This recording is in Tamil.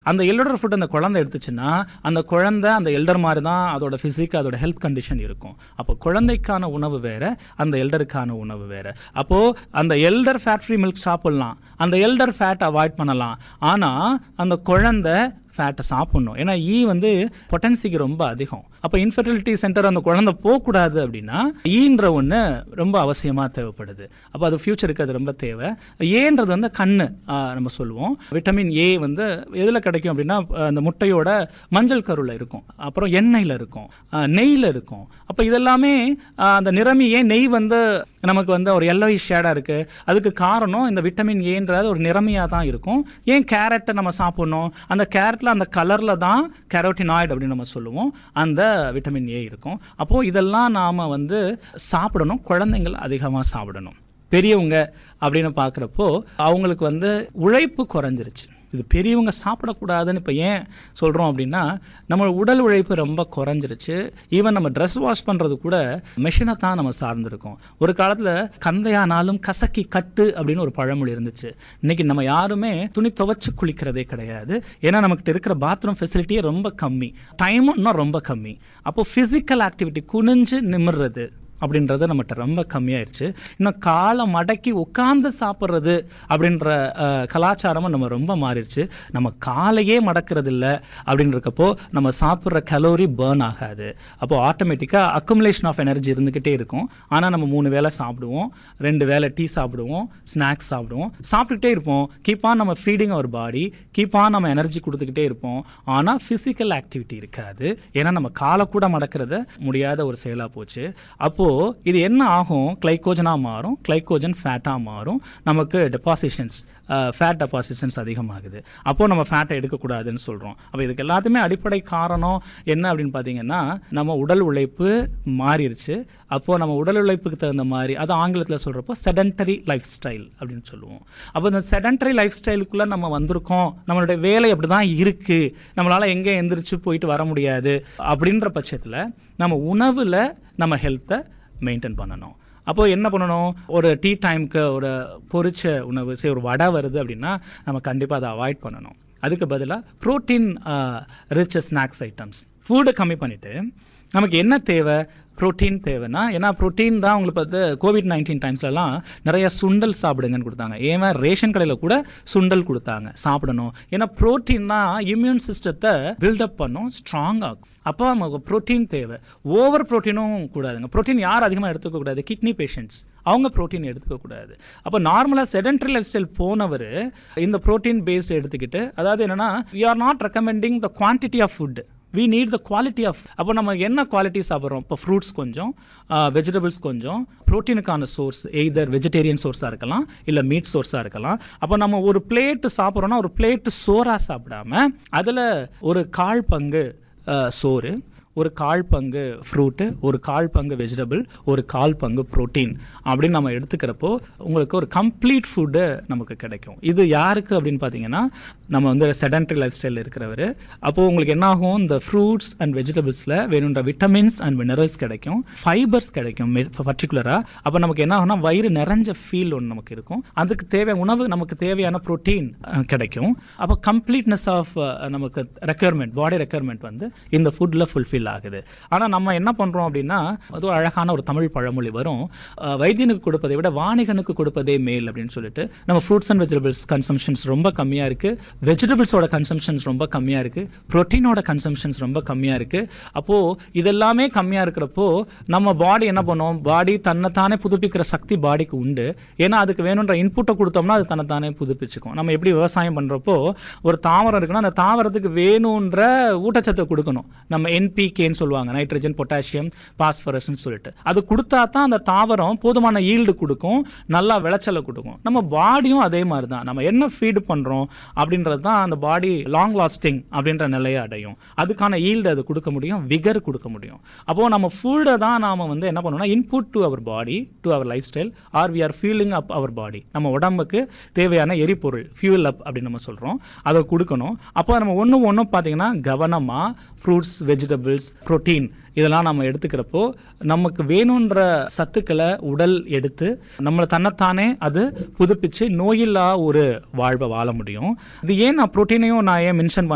அந்த எல்டர் ஃபுட் அந்த குழந்தை எடுத்துச்சுன்னா அந்த குழந்தை அந்த எல்டர் மாதிரி தான் அதோட ஃபிசிக் அதோட ஹெல்த் கண்டிஷன் இருக்கும் அப்போ குழந்தைக்கான உணவு வேற அந்த எல்டருக்கான உணவு வேற அப்போ அந்த எல்டர் ஃபேட் ஃப்ரீ மில்க் சாப்பிடலாம் அந்த எல்டர் ஃபேட் அவாய்ட் பண்ணலாம் ஆனா அந்த குழந்தை ஃபேட்டை சாப்பிடணும் ஏன்னா ஈ வந்து பொட்டன்சிக்கு ரொம்ப அதிகம் அப்போ இன்ஃபர்டிலிட்டி சென்டர் அந்த குழந்தை போகக்கூடாது அப்படின்னா ஈன்ற ஒன்று ரொம்ப அவசியமாக தேவைப்படுது அப்போ அது ஃபியூச்சருக்கு அது ரொம்ப தேவை ஏன்றது வந்து கண்ணு ஆஹ், நம்ம சொல்லுவோம் விட்டமின் ஏ வந்து எதில் கிடைக்கும் அப்படின்னா ஆஹ், அந்த முட்டையோட மஞ்சள் கருவில் இருக்கும் அப்புறம் எண்ணெயில் இருக்கும் ஆஹ், நெய்யில் இருக்கும் அப்போ இதெல்லாமே ஆஹ், அந்த நிறமி ஏன் நெய் வந்து நமக்கு வந்து ஒரு எல்லோ ஷேடாக இருக்குது அதுக்கு காரணம் இந்த விட்டமின் ஏன்றது ஒரு நிறமியாக தான் இருக்கும் ஏன் கேரட்டை நம்ம சாப்பிடணும் அந்த கேரட்டில் அந்த கலரில் தான் கேரோட்டினாய்டு அப்படின்னு நம்ம சொல்லுவோம் அந்த விட்டமின் ஏ இருக்கும் அப்போது இதெல்லாம் நாம் வந்து சாப்பிடணும் குழந்தைங்கள் அதிகமாக சாப்பிடணும் பெரியவங்க அப்படின்னு பார்க்குறப்போ அவங்களுக்கு வந்து உழைப்பு குறைஞ்சிருச்சு இது பெரியவங்க சாப்பிடக்கூடாதுன்னு இப்போ ஏன் சொல்கிறோம் அப்படின்னா நம்ம உடல் உழைப்பு ரொம்ப குறைஞ்சிருச்சு ஈவன் நம்ம ட்ரெஸ் வாஷ் பண்ணுறது கூட மெஷினை தான் நம்ம சார்ந்திருக்கோம் ஒரு காலத்தில் கந்தையானாலும் கசக்கி கட்டு அப்படின்னு ஒரு பழமொழி இருந்துச்சு இன்னைக்கு நம்ம யாருமே துணி துவைச்சு குளிக்கிறதே கிடையாது ஏன்னா நமக்கிட்ட இருக்கிற பாத்ரூம் ஃபெசிலிட்டியே ரொம்ப கம்மி டைமும் இன்னும் ரொம்ப கம்மி அப்போ ஃபிசிக்கல் ஆக்டிவிட்டி குனிஞ்சு நிமிர்றது அப்படின்றது நம்மகிட்ட ரொம்ப கம்மியாயிருச்சு இன்னும் காலை மடக்கி உட்கார்ந்து சாப்பிட்றது அப்படின்ற அஹ், கலாச்சாரமும் நம்ம ரொம்ப மாறிடுச்சு நம்ம காலையே மடக்கிறது இல்லை அப்படின்றக்கப்போ நம்ம சாப்பிட்ற கலோரி பேர்ன் ஆகாது அப்போ ஆட்டோமேட்டிக்காக அக்குமுலேஷன் ஆஃப் எனர்ஜி இருந்துக்கிட்டே இருக்கும் ஆனால் நம்ம மூணு வேளை சாப்பிடுவோம் ரெண்டு வேளை டீ சாப்பிடுவோம் ஸ்நாக்ஸ் சாப்பிடுவோம் சாப்பிட்டுக்கிட்டே இருப்போம் கீப் ஆன் நம்ம feeding our body keep on நம்ம எனர்ஜி கொடுத்துக்கிட்டே இருப்போம் ஆனால் ஃபிசிக்கல் ஆக்டிவிட்டி இருக்காது ஏன்னா நம்ம காலை கூட மடக்கிறது முடியாத ஒரு செயலாக போச்சு அப்போது இது என்ன ஆகும் கிளைக்கோஜனாக மாறும் கிளைக்கோஜன் ஃபேட்டாக மாறும் நமக்கு டெபாசிஷன்ஸ் ஃபேட் டெபாசிஷன்ஸ் அதிகமாகுது அப்போது நம்ம ஃபேட்டை எடுக்கக்கூடாதுன்னு சொல்கிறோம் அப்போ இதுக்கு எல்லாத்துமே அடிப்படை காரணம் என்ன அப்படின்னு பார்த்தீங்கன்னா நம்ம உடல் உழைப்பு மாறிடுச்சு அப்போது நம்ம உடல் உழைப்புக்கு தகுந்த மாதிரி அது ஆங்கிலத்தில் சொல்கிறப்போ செடன்டரி லைஃப் ஸ்டைல் அப்படின்னு சொல்லுவோம் அப்போ இந்த செடன்டரி லைஃப் ஸ்டைலுக்குள்ளே நம்ம வந்திருக்கோம் நம்மளுடைய வேலை அப்படி தான் இருக்குது நம்மளால் எங்கே எந்திரிச்சு போயிட்டு வர முடியாது அப்படின்ற பட்சத்தில் நம்ம உணவில் நம்ம ஹெல்த்தை மெயின்டைன் பண்ணணும் அப்போ என்ன பண்ணணும் ஒரு டீ டைம்க்கு ஒரு பொரிச்ச உணவு சரி ஒரு வடை வருது அப்படின்னா நம்ம கண்டிப்பாக அதை அவாய்ட் பண்ணணும் அதுக்கு பதிலாக ப்ரோட்டீன் ரிச் ஸ்நாக்ஸ் ஐட்டம்ஸ் ஃபுட்டை கம்மி பண்ணிவிட்டு நமக்கு என்ன தேவை ப்ரோட்டீன் தேவைன்னா ஏன்னா ப்ரோட்டீன் தான் உங்களுக்கு பார்த்து கோவிட் நைன்டீன் டைம்ஸ்லலாம் நிறைய சுண்டல் சாப்பிடுங்கன்னு கொடுத்தாங்க ஏன் ரேஷன் கடையில் கூட சுண்டல் கொடுத்தாங்க சாப்பிடணும் ஏன்னா ப்ரோட்டீன் தான் இம்யூன் சிஸ்டத்தை பில்டப் பண்ணும் ஸ்ட்ராங் ஆகும் அப்போ நமக்கு ப்ரோட்டீன் தேவை ஓவர் ப்ரோட்டீனும் கூடாதுங்க ப்ரோட்டீன் யார் அதிகமாக எடுத்துக்க கூடாது கிட்னி பேஷண்ட்ஸ் அவங்க ப்ரோட்டீன் எடுத்துக்க கூடாது அப்போ நார்மலாக செடன்டரி லைஃப் ஸ்டைல் போனவர் இந்த ப்ரோட்டீன் பேஸ்டு எடுத்துக்கிட்டு அதாவது என்னன்னா we are not recommending the quantity of food we need the quality of அப்போ நம்ம என்ன குவாலிட்டி சாப்பிட்றோம் இப்போ ஃப்ரூட்ஸ் கொஞ்சம் வெஜிடபிள்ஸ் கொஞ்சம் ப்ரோட்டீனுக்கான சோர்ஸ் எய்தர் வெஜிடேரியன் சோர்ஸாக இருக்கலாம் இல்லை மீட் சோர்ஸாக இருக்கலாம் அப்போ நம்ம ஒரு பிளேட்டு சாப்பிட்றோன்னா ஒரு பிளேட்டு சோறாக சாப்பிடாம அதில் ஒரு கால் பங்கு அஹ், சோறு ஒரு கால் பங்கு ஃப்ரூட்டு ஒரு கால் பங்கு வெஜிடபிள் ஒரு கால் பங்கு ப்ரோட்டீன் அப்படின்னு நம்ம எடுத்துக்கிறப்போ உங்களுக்கு ஒரு கம்ப்ளீட் ஃபுட்டு நமக்கு கிடைக்கும் இது யாருக்கு அப்படின்னு பார்த்தீங்கன்னா நம்ம வந்து செடன்டரி லைஃப் ஸ்டைலில் இருக்கிறவர் அப்போது உங்களுக்கு என்ன ஆகும் இந்த ஃப்ரூட்ஸ் அண்ட் வெஜிடபிள்ஸில் வேணுன்ற விட்டமின்ஸ் அண்ட் மினரல்ஸ் கிடைக்கும் ஃபைபர்ஸ் கிடைக்கும் பர்டிகுலராக அப்போ நமக்கு என்ன ஆகும்னா வயிறு நிறைஞ்ச ஃபீல் ஒன்று நமக்கு இருக்கும் அதுக்கு தேவையான உணவு நமக்கு தேவையான ப்ரோட்டீன் கிடைக்கும் அப்போ கம்ப்ளீட்னஸ் ஆஃப் நமக்கு ரெக்யர்மெண்ட் பாடி ரெக்யர்மெண்ட் வந்து இந்த ஃபுட்டில் ஃபுல்ஃபில் ஆகுது ஆனால் நம்ம என்ன பண்ணுறோம் அப்படின்னா அது ஒரு அழகான ஒரு தமிழ் பழமொழி வரும் அஹ், வைத்தியனுக்கு கொடுப்பதை விட வாணிகனுக்கு கொடுப்பதே மேல் அப்படின்னு சொல்லிட்டு நம்ம ஃப்ரூட்ஸ் அண்ட் வெஜிடபிள்ஸ் கன்சம்ஷன்ஸ் ரொம்ப கம்மியாக இருக்குது வெஜிடபிள்ஸோட கன்சம்ஷன்ஸ் ரொம்ப கம்மியாக இருக்குது ப்ரோட்டீனோட கன்சம்ஷன்ஸ் ரொம்ப கம்மியாக இருக்குது அப்போது இதெல்லாமே கம்மியாக இருக்கிறப்போ நம்ம பாடி என்ன பண்ணும் பாடி தன்னைத்தானே புதுப்பிக்கிற சக்தி பாடிக்கு உண்டு ஏன்னா அதுக்கு வேணுன்ற இன்புட்டை கொடுத்தோம்னா அது தன்னைத்தானே புதுப்பிச்சுக்கும் நம்ம எப்படி விவசாயம் பண்ணுறப்போ ஒரு தாவரம் இருக்குன்னா அந்த தாவரத்துக்கு வேணுன்ற ஊட்டச்சத்தை கொடுக்கணும் நம்ம என்பிகேன்னு சொல்லுவாங்க நைட்ரஜன் பொட்டாசியம் பாஸ்பரஸ்ன்னு சொல்லிட்டு அது கொடுத்தா தான் அந்த தாவரம் போதுமான ஈல்டு கொடுக்கும் நல்லா விளைச்சலை கொடுக்கும் நம்ம பாடியும் அதே மாதிரி தான் நம்ம என்ன ஃபீடு பண்ணுறோம் அப்படின்றது தான் அந்த பாடி லாங் லாஸ்டிங் அப்படின்ற நிலையை அடையும் அதுக்கான ஈல்டு அது கொடுக்க முடியும் விகர் கொடுக்க முடியும் அப்போது நம்ம ஃபுட்டை தான் நாம் வந்து என்ன பண்ணணும்னா input to our body to our lifestyle or we are feeling up our body நம்ம உடம்புக்கு தேவையான எரிபொருள் ஃபியூல் அப் அப்படின்னு நம்ம சொல்கிறோம் அதை கொடுக்கணும் அப்போ நம்ம ஒன்று ஒன்றும் பார்த்தீங்கன்னா கவனமாக ஃப்ரூட்ஸ் வெஜிடபிள்ஸ் ப்ரோட்டீன் இதெல்லாம் நம்ம எடுத்துக்கிறப்போ நமக்கு வேணுன்ற சத்துக்களை உடல் எடுத்து நம்மளை தன்னைத்தானே அது புதுப்பிச்சு நோயில்லா ஒரு வாழ்வை வாழ முடியும் இது ஏன் நான் ப்ரோட்டீனையும் நான் ஏன் மென்ஷன்